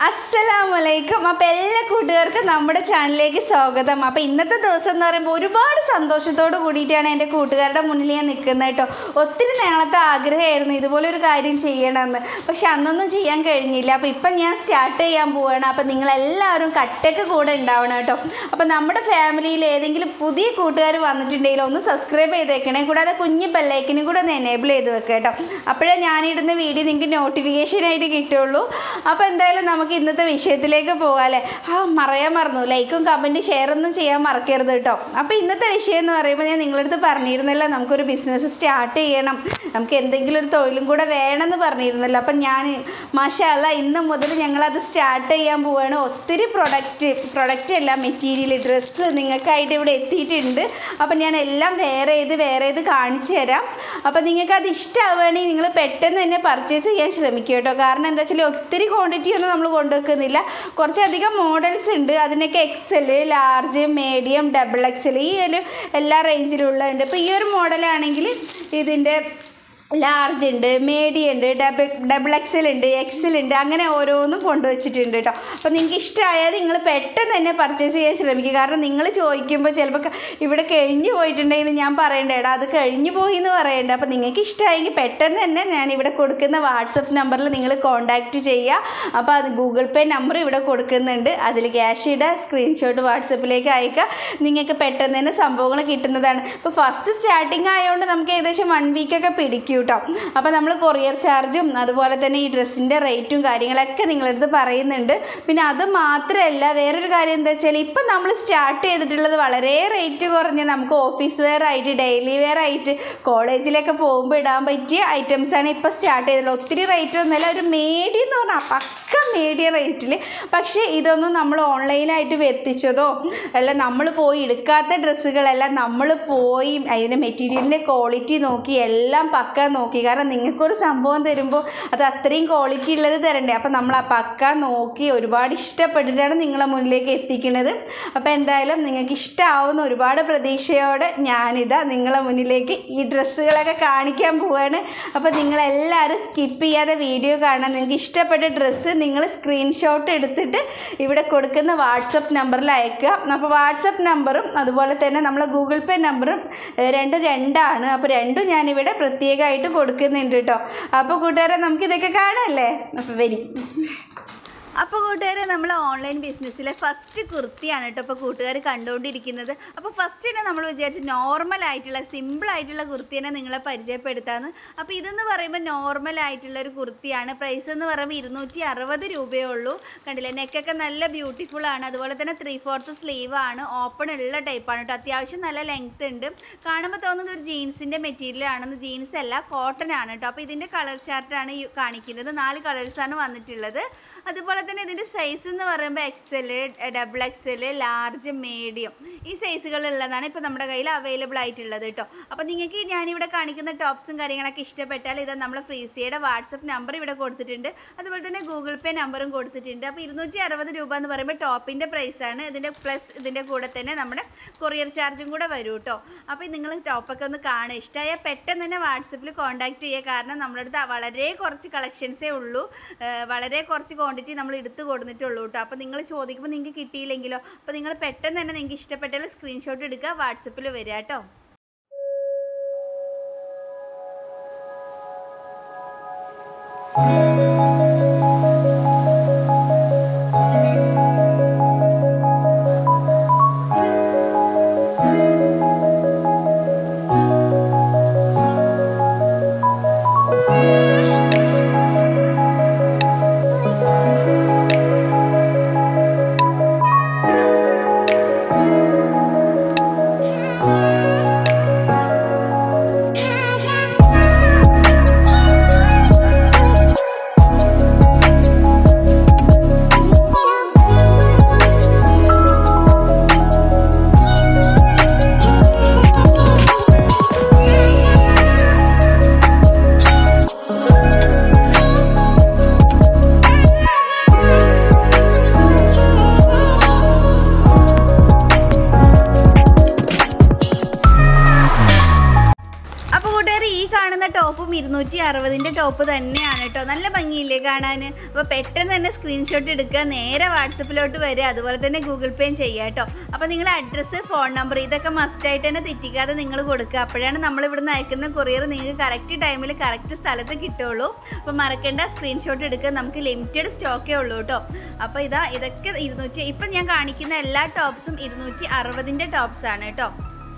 അസ്സലാമലൈക്കും അപ്പോൾ എല്ലാ കൂട്ടുകാർക്കും നമ്മുടെ ചാനലിലേക്ക് സ്വാഗതം അപ്പോൾ ഇന്നത്തെ ദിവസം എന്ന് പറയുമ്പോൾ ഒരുപാട് സന്തോഷത്തോട് കൂടിയിട്ടാണ് എൻ്റെ കൂട്ടുകാരുടെ മുന്നിൽ ഞാൻ നിൽക്കുന്നത് കേട്ടോ ഒത്തിരി നാളത്തെ ആഗ്രഹമായിരുന്നു ഇതുപോലെ ഒരു കാര്യം ചെയ്യണമെന്ന് പക്ഷെ അന്നൊന്നും ചെയ്യാൻ കഴിഞ്ഞില്ല അപ്പോൾ ഇപ്പം ഞാൻ സ്റ്റാർട്ട് ചെയ്യാൻ പോവുകയാണ് അപ്പോൾ നിങ്ങളെല്ലാവരും കട്ടയ്ക്ക് കൂടെ ഉണ്ടാവണം കേട്ടോ അപ്പോൾ നമ്മുടെ ഫാമിലിയിൽ ഏതെങ്കിലും പുതിയ കൂട്ടുകാർ വന്നിട്ടുണ്ടെങ്കിൽ ഒന്ന് സബ്സ്ക്രൈബ് ചെയ്തേക്കണേ കൂടാതെ കുഞ്ഞ് ബെല്ലൈക്കിനും കൂടെ ഒന്ന് എനേബിൾ ചെയ്ത് വെക്കുക കേട്ടോ അപ്പോഴേ ഞാനിടുന്ന വീഡിയോ നിങ്ങൾക്ക് നോട്ടിഫിക്കേഷനായിട്ട് കിട്ടുള്ളൂ അപ്പോൾ എന്തായാലും നമുക്ക് ഇന്നത്തെ വിഷയത്തിലേക്ക് പോകാമല്ലേ ആ മറയാൻ മറന്നു ലൈക്കും കമൻറ്റും ഷെയർ ഒന്നും ചെയ്യാൻ മറക്കരുത് കേട്ടോ അപ്പോൾ ഇന്നത്തെ വിഷയം എന്ന് പറയുമ്പോൾ ഞാൻ നിങ്ങളടുത്ത് പറഞ്ഞിരുന്നല്ലോ നമുക്കൊരു ബിസിനസ് സ്റ്റാർട്ട് ചെയ്യണം നമുക്ക് എന്തെങ്കിലും ഒരു തൊഴിലും കൂടെ വേണമെന്ന് പറഞ്ഞിരുന്നല്ലോ അപ്പം ഞാൻ മാഷല്ല ഇന്ന് മുതൽ ഞങ്ങളത് സ്റ്റാർട്ട് ചെയ്യാൻ പോവുകയാണ് ഒത്തിരി പ്രൊഡക്റ്റ് പ്രൊഡക്റ്റ് അല്ല മെറ്റീരിയൽ ഡ്രസ്സ് നിങ്ങൾക്കായിട്ട് ഇവിടെ എത്തിയിട്ടുണ്ട് അപ്പം ഞാൻ എല്ലാം വേറെ ചെയ്ത് വേറെ ചെയ്ത് കാണിച്ചു തരാം അപ്പം നിങ്ങൾക്ക് അത് ഇഷ്ടമാവുകയാണെങ്കിൽ നിങ്ങൾ പെട്ടെന്ന് തന്നെ പർച്ചേസ് ചെയ്യാൻ ശ്രമിക്കുക കേട്ടോ കാരണം എന്താ വെച്ചാൽ ഒത്തിരി ക്വാണ്ടിറ്റി ഒന്നും നമ്മൾ കൊണ്ടുവെക്കുന്നില്ല കുറച്ചധികം മോഡൽസ് ഉണ്ട് അതിനൊക്കെ XL large medium double XL ഈ ഒരു എല്ലാ റേഞ്ചിലുള്ളതുണ്ട് ഇപ്പോൾ ഈ ഒരു മോഡലാണെങ്കിൽ ഇതിൻ്റെ ലാർജ് ഉണ്ട് മീഡിയം ഉണ്ട് ഡബിൾ ഡബിൾ എക്സൽ ഉണ്ട് എക്സൽ ഉണ്ട് അങ്ങനെ ഓരോന്നും കൊണ്ടുവച്ചിട്ടുണ്ട് കേട്ടോ അപ്പോൾ നിങ്ങൾക്ക് ഇഷ്ടമായാൽ നിങ്ങൾ പെട്ടെന്ന് തന്നെ പർച്ചേസ് ചെയ്യാൻ ശ്രമിക്കുക കാരണം നിങ്ങൾ ചോദിക്കുമ്പോൾ ചിലപ്പോൾ ക- ഇവിടെ കഴിഞ്ഞു പോയിട്ടുണ്ടെങ്കിൽ ഞാൻ പറയണ്ട എടാ അത് കഴിഞ്ഞു പോയി എന്ന് പറയണ്ട അപ്പോൾ നിങ്ങൾക്ക് ഇഷ്ടമായെങ്കിൽ പെട്ടെന്ന് തന്നെ ഞാൻ ഇവിടെ കൊടുക്കുന്ന വാട്സപ്പ് നമ്പറിൽ നിങ്ങൾ കോൺടാക്റ്റ് ചെയ്യുക അപ്പോൾ അത് ഗൂഗിൾ പേ നമ്പർ ഇവിടെ കൊടുക്കുന്നുണ്ട് അതിൽ ക്യാഷ് ഇടുക സ്ക്രീൻഷോട്ട് വാട്സപ്പിലേക്ക് അയക്കുക നിങ്ങൾക്ക് പെട്ടെന്ന് തന്നെ സംഭവങ്ങൾ കിട്ടുന്നതാണ് ഇപ്പോൾ ഫസ്റ്റ് സ്റ്റാർട്ടിങ് ആയതുകൊണ്ട് നമുക്ക് ഏകദേശം വൺ വീക്കൊക്കെ പിടിക്കും കേട്ടോ അപ്പോൾ നമ്മൾ കൊറിയർ ചാർജും അതുപോലെ തന്നെ ഈ ഡ്രസ്സിൻ്റെ റേറ്റും കാര്യങ്ങളൊക്കെ നിങ്ങളടുത്ത് പറയുന്നുണ്ട് പിന്നെ അത് മാത്രമല്ല വേറൊരു കാര്യം എന്താ വെച്ചാൽ ഇപ്പം നമ്മൾ സ്റ്റാർട്ട് ചെയ്തിട്ടുള്ളത് വളരെ റേറ്റ് കുറഞ്ഞ് നമുക്ക് ഓഫീസ് വെയർ ആയിട്ട് ഡെയിലി വെയർ ആയിട്ട് കോളേജിലൊക്കെ പോകുമ്പോൾ ഇടാൻ പറ്റിയ ഐറ്റംസാണ് ഇപ്പോൾ സ്റ്റാർട്ട് ചെയ്തിട്ടുള്ളത് ഒത്തിരി റേറ്റ് ഒന്നുമില്ല ഒരു മീഡിയം എന്ന് പറഞ്ഞാൽ പക്ക മീഡിയം റേറ്റിൽ പക്ഷേ ഇതൊന്നും നമ്മൾ ഓൺലൈനായിട്ട് എത്തിച്ചതോ അല്ല നമ്മൾ പോയി എടുക്കാത്ത ഡ്രസ്സുകളെല്ലാം നമ്മൾ പോയി അതിൻ്റെ മെറ്റീരിയലിൻ്റെ ക്വാളിറ്റി നോക്കി എല്ലാം പക്ക നോക്കി കാരണം നിങ്ങൾക്കൊരു സംഭവം തരുമ്പോൾ അത് അത്രയും ക്വാളിറ്റി ഉള്ളത് തരണ്ടേ അപ്പോൾ നമ്മൾ ആ പക്ക നോക്കി ഒരുപാട് ഇഷ്ടപ്പെട്ടിട്ടാണ് നിങ്ങളെ മുന്നിലേക്ക് എത്തിക്കുന്നത് അപ്പോൾ എന്തായാലും നിങ്ങൾക്ക് ഇഷ്ടമാവുന്ന ഒരുപാട് പ്രതീക്ഷയോടെ ഞാനിതാ നിങ്ങളെ മുന്നിലേക്ക് ഈ ഡ്രസ്സുകളൊക്കെ കാണിക്കാൻ പോവാണ് അപ്പോൾ നിങ്ങളെല്ലാവരും സ്കിപ്പ് ചെയ്യാതെ വീഡിയോ കാണാൻ നിങ്ങൾക്ക് ഇഷ്ടപ്പെട്ട ഡ്രസ്സ് നിങ്ങൾ സ്ക്രീൻഷോട്ട് എടുത്തിട്ട് ഇവിടെ കൊടുക്കുന്ന വാട്സപ്പ് നമ്പറിൽ അയക്കുക അപ്പോൾ വാട്സപ്പ് നമ്പറും അതുപോലെ തന്നെ നമ്മളെ ഗൂഗിൾ പേ നമ്പറും ഏഹ്, രണ്ടും രണ്ടാണ് അപ്പോൾ രണ്ടും ഞാനിവിടെ പ്രത്യേകമായിട്ട് കൊടുക്കുന്നുണ്ട് കേട്ടോ അപ്പോൾ കൂട്ടുകാരെ നമുക്കിതൊക്കെ കാണാമല്ലേ അപ്പോൾ വരി അപ്പോൾ കൂട്ടുകാരെ നമ്മൾ ഓൺലൈൻ ബിസിനസ്സിലെ ഫസ്റ്റ് കുർത്തിയാണ് കേട്ടോ ഇപ്പോൾ കൂട്ടുകാർ കണ്ടുകൊണ്ടിരിക്കുന്നത് അപ്പോൾ ഫസ്റ്റ് തന്നെ നമ്മൾ വിചാരിച്ചു നോർമൽ ആയിട്ടുള്ള സിമ്പിൾ ആയിട്ടുള്ള കുർത്തിനെ നിങ്ങളെ പരിചയപ്പെടുത്താമെന്ന് അപ്പോൾ ഇതെന്ന് പറയുമ്പോൾ നോർമൽ ആയിട്ടുള്ള ഒരു കുർത്തിയാണ് പ്രൈസ് എന്ന് പറയുമ്പോൾ ഇരുന്നൂറ്റി അറുപത് രൂപയേ ഉള്ളൂ കണ്ടില്ലേ നെക്കൊക്കെ നല്ല ബ്യൂട്ടിഫുൾ ആണ് അതുപോലെ തന്നെ ത്രീ ഫോർത്ത് സ്ലീവ് ആണ് ഓപ്പൺ ഉള്ള ടൈപ്പാണ് കേട്ടോ അത്യാവശ്യം നല്ല ലെങ്ത് ഉണ്ട് കാണുമ്പോൾ തോന്നുന്നത് ഒരു ജീൻസിൻ്റെ മെറ്റീരിയൽ ആണെന്ന് ജീൻസ് അല്ല കോട്ടൺ ആണ് കേട്ടോ അപ്പോൾ ഇതിൻ്റെ കളർ ചാർട്ടാണ് ഈ കാണിക്കുന്നത് നാല് കളേഴ്സാണ് വന്നിട്ടുള്ളത് അതുപോലെ തന്നെ ഇതിൻ്റെ സൈസ് എന്ന് പറയുമ്പോൾ XL double XL large medium ഈ സൈസുകളുള്ളതാണ് ഇപ്പോൾ നമ്മുടെ കയ്യിൽ അവൈലബിൾ ആയിട്ടുള്ളത് കേട്ടോ അപ്പോൾ നിങ്ങൾക്ക് ഞാനിവിടെ കാണിക്കുന്ന ടോപ്സും കാര്യങ്ങളൊക്കെ ഇഷ്ടപ്പെട്ടാൽ ഇത് നമ്മൾ ഫ്രീസിയുടെ വാട്സപ്പ് നമ്പർ ഇവിടെ കൊടുത്തിട്ടുണ്ട് അതുപോലെ തന്നെ ഗൂഗിൾ പേ നമ്പറും കൊടുത്തിട്ടുണ്ട് അപ്പോൾ ഇരുന്നൂറ്റി അറുപത് രൂപ എന്ന് പറയുമ്പോൾ ടോപ്പിൻ്റെ പ്രൈസാണ് ഇതിൻ്റെ പ്ലസ് ഇതിൻ്റെ കൂടെ തന്നെ നമ്മുടെ കൊറിയർ ചാർജും കൂടെ വരും കേട്ടോ അപ്പോൾ നിങ്ങൾ ടോപ്പൊക്കെ ഒന്ന് കാണുക ഇഷ്ടമായാൽ പെട്ടെന്ന് തന്നെ വാട്സപ്പിൽ കോൺടാക്ട് ചെയ്യുക കാരണം നമ്മുടെ അടുത്ത് വളരെ കുറച്ച് കളക്ഷൻസേ ഉള്ളൂ ഏഹ് വളരെ കുറച്ച് ക്വാണ്ടിറ്റി നമ്മൾ എടുത്തു കൊടുത്തിട്ടുള്ളൂ കേട്ടോ അപ്പോൾ നിങ്ങൾ ചോദിക്കുമ്പോൾ നിങ്ങൾക്ക് കിട്ടിയില്ലെങ്കിലോ അപ്പോൾ നിങ്ങൾ പെട്ടെന്ന് തന്നെ നിങ്ങൾക്ക് ഇഷ്ടപ്പെട്ടാൽ സ്ക്രീൻഷോട്ട് എടുക്കുക വാട്സപ്പിൽ വരിക കേട്ടോ ടോപ്പും ഇരുന്നൂറ്റി അറുപതിൻ്റെ ടോപ്പ് തന്നെയാണ് കേട്ടോ നല്ല ഭംഗിയില്ലേ കാണാൻ അപ്പോൾ പെട്ടെന്ന് തന്നെ സ്ക്രീൻഷോട്ട് എടുക്കുക നേരെ വാട്സപ്പിലോട്ട് വരിക അതുപോലെ തന്നെ ഗൂഗിൾ പേയും ചെയ്യുക കേട്ടോ അപ്പോൾ നിങ്ങൾ അഡ്രസ്സ് ഫോൺ നമ്പർ ഇതൊക്കെ മസ്റ്റായിട്ട് തന്നെ തെറ്റിക്കാതെ നിങ്ങൾ കൊടുക്കുക അപ്പോഴാണ് നമ്മൾ ഇവിടുന്ന് അയക്കുന്ന കൊറിയർ നിങ്ങൾക്ക് കറക്റ്റ് ടൈമിൽ കറക്റ്റ് സ്ഥലത്ത് കിട്ടുള്ളൂ അപ്പോൾ മറക്കേണ്ട സ്ക്രീൻഷോട്ട് എടുക്കുക നമുക്ക് ലിമിറ്റഡ് സ്റ്റോക്കേ ഉള്ളൂ കേട്ടോ അപ്പോൾ ഇതാ ഇതൊക്കെ ഇരുന്നൂറ്റി ഇപ്പം ഞാൻ കാണിക്കുന്ന എല്ലാ ടോപ്സും ഇരുന്നൂറ്റി അറുപതിൻ്റെ ടോപ്സ് ആണ് കേട്ടോ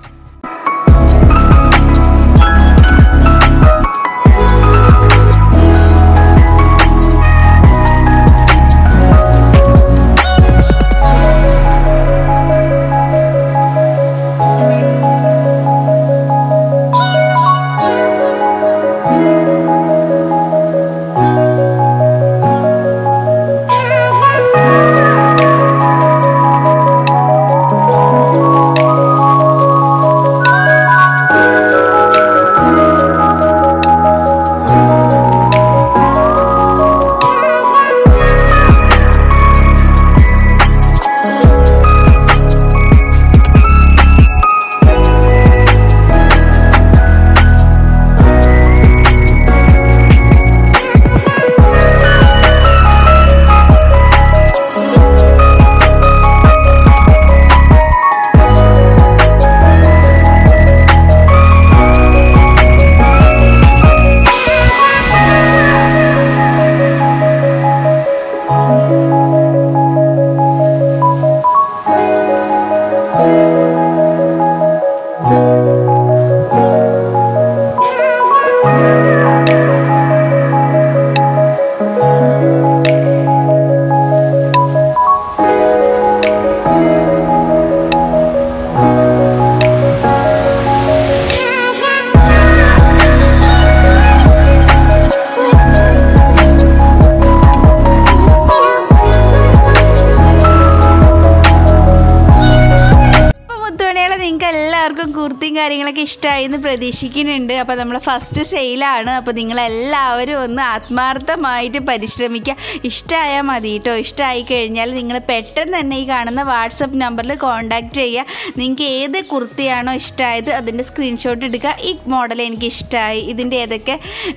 അപ്പോൾ മുത്തുമണികളെ നിങ്ങൾക്ക് എല്ലാവർക്കും കുർത്തിയും കാര്യങ്ങളൊക്കെ ഇഷ്ടമായി എന്ന് പ്രതീക്ഷിക്കുന്നുണ്ട് അപ്പോൾ നമ്മളെ ഫസ്റ്റ് സെയിലാണ് അപ്പോൾ നിങ്ങളെല്ലാവരും ഒന്ന് ആത്മാർത്ഥമായിട്ട് പരിശ്രമിക്കുക ഇഷ്ടമായാൽ മതി കേട്ടോ ഇഷ്ടമായി കഴിഞ്ഞാൽ നിങ്ങൾ പെട്ടെന്ന് തന്നെ ഈ കാണുന്ന വാട്സപ്പ് നമ്പറിൽ കോൺടാക്റ്റ് ചെയ്യുക നിങ്ങൾക്ക് ഏത് കുർത്തിയാണോ ഇഷ്ടമായത് അതിൻ്റെ സ്ക്രീൻഷോട്ട് എടുക്കുക ഈ മോഡൽ എനിക്ക് ഇഷ്ടമായി ഇതിൻ്റെ ഏതൊക്കെ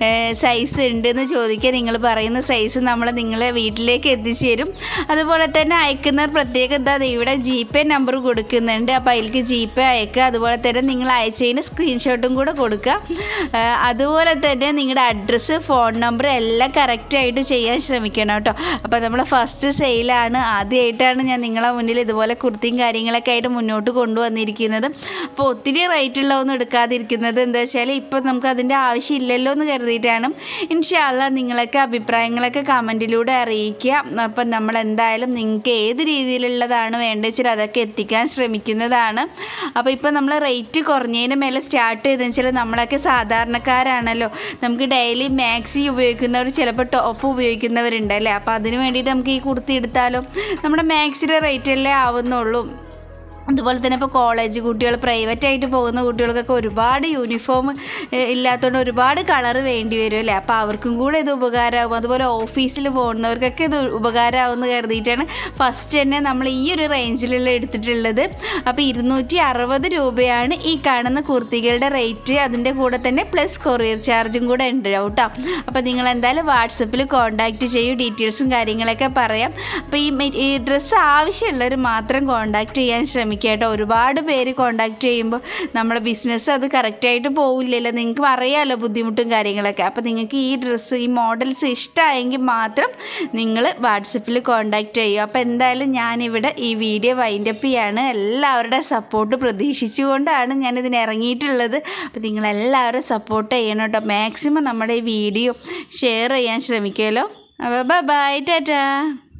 സൈസ് ഉണ്ടെന്ന് ചോദിക്കുക നിങ്ങൾ പറയുന്ന സൈസ് നമ്മൾ നിങ്ങളെ വീട്ടിലേക്ക് എത്തിച്ചു തരും അതുപോലെ തന്നെ അയക്കുന്നവർ പ്രത്യേകം എന്താ ഇവിടെ ജി പേ നമ്പർ കൊടുക്കുന്നുണ്ട് അപ്പോൾ അതിലേക്ക് ജി പേ അയക്കുക അതുപോലെ തന്നെ നിങ്ങൾ അയച്ചതിന് സ്ക്രീൻഷോട്ടും കൂടെ കൊടുക്കുക ആ, അതുപോലെ തന്നെ നിങ്ങളുടെ അഡ്രസ്സ് ഫോൺ നമ്പർ എല്ലാം കറക്റ്റായിട്ട് ചെയ്യാൻ ശ്രമിക്കണം കേട്ടോ അപ്പോൾ നമ്മൾ ഫസ്റ്റ് സെയിലാണ് ആദ്യമായിട്ടാണ് ഞാൻ നിങ്ങളെ മുന്നിൽ ഇതുപോലെ കുർത്തിയും കാര്യങ്ങളൊക്കെ ആയിട്ട് മുന്നോട്ട് കൊണ്ടുവന്നിരിക്കുന്നത് അപ്പോൾ ഒത്തിരി റേറ്റ് ഉള്ളതൊന്നും എടുക്കാതിരിക്കുന്നത് എന്താ വെച്ചാൽ ഇപ്പം നമുക്ക് അതിൻ്റെ ആവശ്യമില്ലല്ലോ എന്ന് കരുതിയിട്ടാണ് ഇൻഷാല്ല നിങ്ങളൊക്കെ അഭിപ്രായങ്ങളൊക്കെ കമൻറ്റിലൂടെ അറിയിക്കുക അപ്പം നമ്മൾ എന്തായാലും നിങ്ങൾക്ക് ഏത് രീതിയിലുള്ളതാണ് വേണ്ടത് വെച്ചാൽ അതൊക്കെ എത്തിക്കാൻ ശ്രമിക്കുന്നതാണ് അപ്പോൾ ഇപ്പം നമ്മൾ റേറ്റ് കുറഞ്ഞതിന് മേലെ സ്റ്റാർട്ട് ചെയ്തെന്ന് വെച്ചാൽ നമ്മളൊക്കെ സാധാരണക്കാരാണല്ലോ നമുക്ക് ഡെയിലി മാക്സി ഉപയോഗിക്കുന്നവർ ചിലപ്പോൾ ടോപ്പ് ഉപയോഗിക്കുന്നവരുണ്ടല്ലേ അപ്പോൾ അതിന് വേണ്ടിയിട്ട് നമുക്ക് ഈ കുർത്തി എടുത്താലോ നമ്മുടെ മാക്സിയുടെ റേറ്റല്ലേ ആവുന്നുള്ളൂ അതുപോലെ തന്നെ ഇപ്പോൾ കോളേജ് കുട്ടികൾ പ്രൈവറ്റ് ആയിട്ട് പോകുന്ന കുട്ടികൾക്കൊക്കെ ഒരുപാട് യൂണിഫോം ഇല്ലാത്തതുകൊണ്ട് ഒരുപാട് കളർ വേണ്ടി വരും അല്ലേ അപ്പോൾ അവർക്കും കൂടെ ഇത് ഉപകാരമാകും അതുപോലെ ഓഫീസിൽ പോകുന്നവർക്കൊക്കെ ഇത് ഉപകാരമാകുമെന്ന് കരുതിയിട്ടാണ് ഫസ്റ്റ് തന്നെ നമ്മൾ ഈ ഒരു റേഞ്ചിലുള്ള എടുത്തിട്ടുള്ളത് അപ്പോൾ ഇരുന്നൂറ്റി അറുപത് രൂപയാണ് ഈ കാണുന്ന കുർത്തികളുടെ റേറ്റ് അതിൻ്റെ കൂടെ തന്നെ പ്ലസ് കൊറിയർ ചാർജും കൂടെ ഉണ്ട് കേട്ടോ അപ്പോൾ നിങ്ങൾ എന്തായാലും വാട്സപ്പിൽ കോൺടാക്റ്റ് ചെയ്യൂ ഡീറ്റെയിൽസും കാര്യങ്ങളൊക്കെ പറയാം അപ്പോൾ ഈ മെ- ഈ ഡ്രസ്സ് ആവശ്യമുള്ളവർ മാത്രം കോൺടാക്റ്റ് ചെയ്യാൻ ശ്രമിക്കുക കേട്ടോ ഒരുപാട് പേര് കോൺടാക്റ്റ് ചെയ്യുമ്പോൾ നമ്മളെ ബിസിനസ് അത് കറക്റ്റായിട്ട് പോവില്ലല്ലോ നിങ്ങൾക്ക് അറിയാമല്ലോ ബുദ്ധിമുട്ടും കാര്യങ്ങളൊക്കെ അപ്പോൾ നിങ്ങൾക്ക് ഈ ഡ്രസ്സ് ഈ മോഡൽസ് ഇഷ്ടമായെങ്കിൽ മാത്രം നിങ്ങൾ വാട്സപ്പിൽ കോൺടാക്റ്റ് ചെയ്യുക അപ്പോൾ എന്തായാലും ഞാനിവിടെ ഈ വീഡിയോ വൈൻഡപ്പ് ചെയ്യാണ് എല്ലാവരുടെ സപ്പോർട്ട് പ്രതീക്ഷിച്ചുകൊണ്ടാണ് ഞാനിതിന് ഇറങ്ങിയിട്ടുള്ളത് അപ്പോൾ നിങ്ങളെല്ലാവരും സപ്പോർട്ട് ചെയ്യണം കേട്ടോ മാക്സിമം നമ്മുടെ ഈ വീഡിയോ ഷെയർ ചെയ്യാൻ ശ്രമിക്കുമല്ലോ അപ്പോൾ ബൈ ബൈ ടാറ്റാ